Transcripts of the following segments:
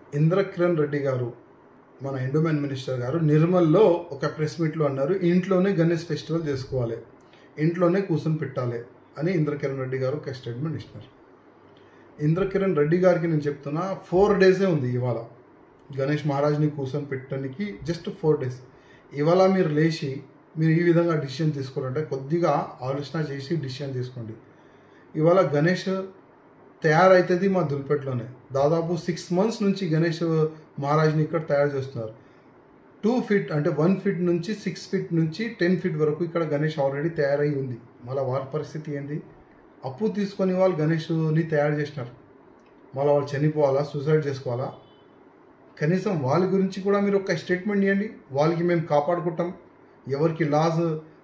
ఇంద్రకిరణ్ రెడ్డి గారు మన endowment minister గారు నిర్మల్లో ఒక ప్రెస్ మీట్లో అన్నారు ఇంట్లోనే గణేష్ ఫెస్టివల్ చేసుకోవాలి ఇంట్లోనే కూర్చొని పెట్టాలి అని ఇంద్రకిరణ్ రెడ్డి గారు ఒక స్టేట్మెంట్ ఇచ్చినారు ఇంద్రకిరణ్ రెడ్డి గారికి నేను చెప్తున్నా ఫోర్ డేసే ఉంది ఇవాళ గణేష్ మహారాజ్ని కూర్చొని పెట్టడానికి జస్ట్ ఫోర్ డేస్ ఇవాళ మీరు లేచి మీరు ఈ విధంగా డిసిషన్ తీసుకోవాలంటే కొద్దిగా ఆలోచన చేసి డిసిషన్ తీసుకోండి ఇవాళ గణేష్ తయారైతుంది మా దుల్పేటలోనే దాదాపు సిక్స్ మంత్స్ నుంచి గణేష్ మహారాజ్ని ఇక్కడ తయారు చేస్తున్నారు టూ ఫీట్ అంటే వన్ ఫీట్ నుంచి సిక్స్ ఫీట్ నుంచి టెన్ ఫీట్ వరకు ఇక్కడ గణేష్ ఆల్రెడీ తయారై ఉంది మళ్ళీ వారి పరిస్థితి ఏంది అప్పు తీసుకొని వాళ్ళు గణేష్ని తయారు చేసినారు మళ్ళీ వాళ్ళు చనిపోవాలా సూసైడ్ చేసుకోవాలా కనీసం వాళ్ళ గురించి కూడా మీరు ఒక స్టేట్మెంట్ ఇవ్వండి వాళ్ళకి మేము కాపాడుకుంటాం ఎవరికి లాస్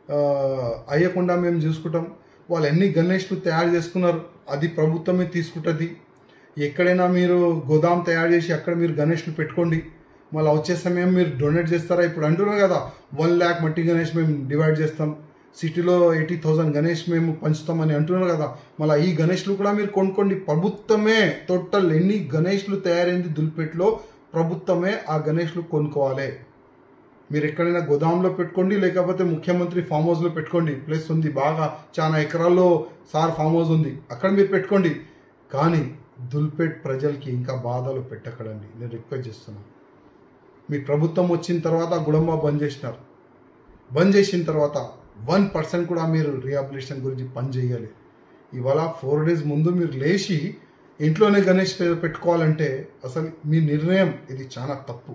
అయ్యకుండా మేము చూసుకుంటాం వాళ్ళు ఎన్ని గణేష్లు తయారు చేసుకున్నారు అది ప్రభుత్వమే తీసుకుంటుంది ఎక్కడైనా మీరు గోదాం తయారు చేసి అక్కడ మీరు గణేష్లు పెట్టుకోండి మళ్ళీ వచ్చే సమయం మీరు డొనేట్ చేస్తారా ఇప్పుడు అంటున్నారు కదా వన్ ల్యాక్ మట్టి గణేష్ మేము డివైడ్ చేస్తాం సిటీలో ఎయిటీ థౌసండ్ గణేష్ మేము పంచుతామని అంటున్నారు కదా మళ్ళీ ఈ గణేష్లు కూడా మీరు కొనుక్కోండి ప్రభుత్వమే టోటల్ ఎన్ని గణేష్లు తయారైంది దుల్పేట్లో ప్రభుత్వమే ఆ గణేష్లు కొనుక్కోవాలి మీరు ఎక్కడైనా గోదాంలో పెట్టుకోండి లేకపోతే ముఖ్యమంత్రి ఫామ్ హౌస్లో పెట్టుకోండి ప్లేస్ ఉంది బాగా చాలా ఎకరాల్లో సార్ ఫామ్ హౌస్ ఉంది అక్కడ మీరు పెట్టుకోండి కానీ దుల్పేట్ ప్రజలకి ఇంకా బాధలు పెట్టకడండి నేను రిక్వెస్ట్ చేస్తున్నాను మీ ప్రభుత్వం వచ్చిన తర్వాత గుడంబ బంద్ చేసినారు బంద్ చేసిన తర్వాత వన్ పర్సెంట్ కూడా మీరు రిహాబిలిటేషన్ గురించి పని చేయాలి ఇవాళ ఫోర్ డేస్ ముందు మీరు లేచి ఇంట్లోనే గణేష్ పెట్టుకోవాలంటే అసలు మీ నిర్ణయం ఇది చాలా తప్పు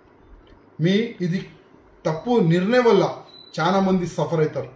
మీ ఇది తప్పు నిర్ణయం వల్ల చాలా మంది సఫర్ అవుతారు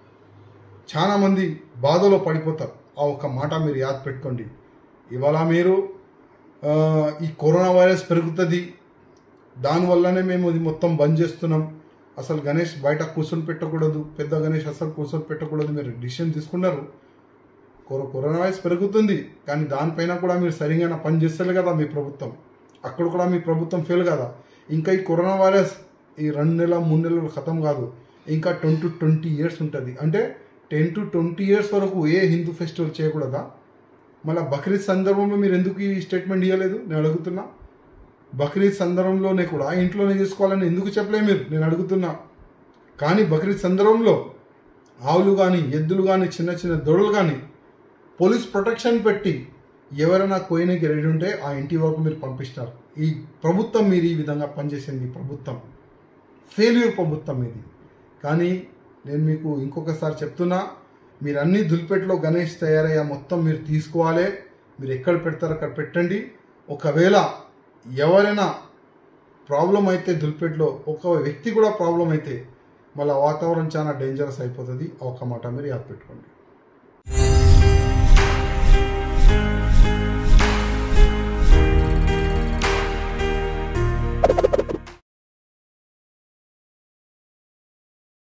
చాలా మంది బాధలో పడిపోతారు ఆ ఒక్క మాట మీరు యాద్ పెట్టుకోండి ఇవాళ మీరు ఆ, ఈ కరోనా వైరస్ పెరుగుతుంది దానివల్లనే మేము ఇది మొత్తం బంద్ చేస్తున్నాం అసలు గణేష్ బయట కూర్చొని పెట్టకూడదు పెద్ద గణేష్ అసలు కూర్చొని పెట్టకూడదు మీరు డిసిషన్ తీసుకున్నారు కరో- కరోనా వైరస్ పెరుగుతుంది కానీ దానిపైన కూడా మీరు సరిగా పని చేస్తారు కదా మీ ప్రభుత్వం అక్కడ కూడా మీ ప్రభుత్వం ఫెయిల్ కదా ఇంకా ఈ కరోనా వైరస్ ఈ రెండు నెలల మూడు నెలలు ఖతం కాదు ఇంకా టెన్ టు ట్వంటీ ఇయర్స్ ఉంటుంది అంటే టెన్ టు ట్వంటీ ఇయర్స్ వరకు ఏ హిందూ ఫెస్టివల్ చేయకూడదా మళ్ళీ బక్రీద్ సందర్భంలో మీరు ఎందుకు ఈ స్టేట్మెంట్ ఇవ్వలేదు నేను అడుగుతున్నా బక్రీద్ సందర్భంలోనే కూడా ఇంట్లోనే చేసుకోవాలని ఎందుకు చెప్పలే మీరు నేను అడుగుతున్నా కానీ బక్రీద్ సందర్భంలో ఆవులు కానీ ఎద్దులు కానీ చిన్న చిన్న దొడలు కానీ పోలీస్ ప్రొటెక్షన్ పెట్టి ఎవరైనా కోయనికి రెడీ ఉంటే ఆ ఇంటి వరకు మీరు పంపిస్తారు ఈ ప్రభుత్వం మీరు ఈ విధంగా పనిచేసింది ఈ ప్రభుత్వం ఫెయిల్యూర్ ప్రభుత్వం ఇది కానీ నేను మీకు ఇంకొకసారి చెప్తున్నా మీరు అన్ని దుల్పేటలో గణేష్ తయారయ్యా మొత్తం మీరు తీసుకోవాలి మీరు ఎక్కడ పెడతారో అక్కడ పెట్టండి ఒకవేళ ఎవరైనా ప్రాబ్లం అయితే దుల్పేటలో ఒక వ్యక్తి కూడా ప్రాబ్లం అయితే మళ్ళీ వాతావరణం చాలా డేంజరస్ అయిపోతుంది ఆ ఒక్క మాట మీరు యాద పెట్టుకోండి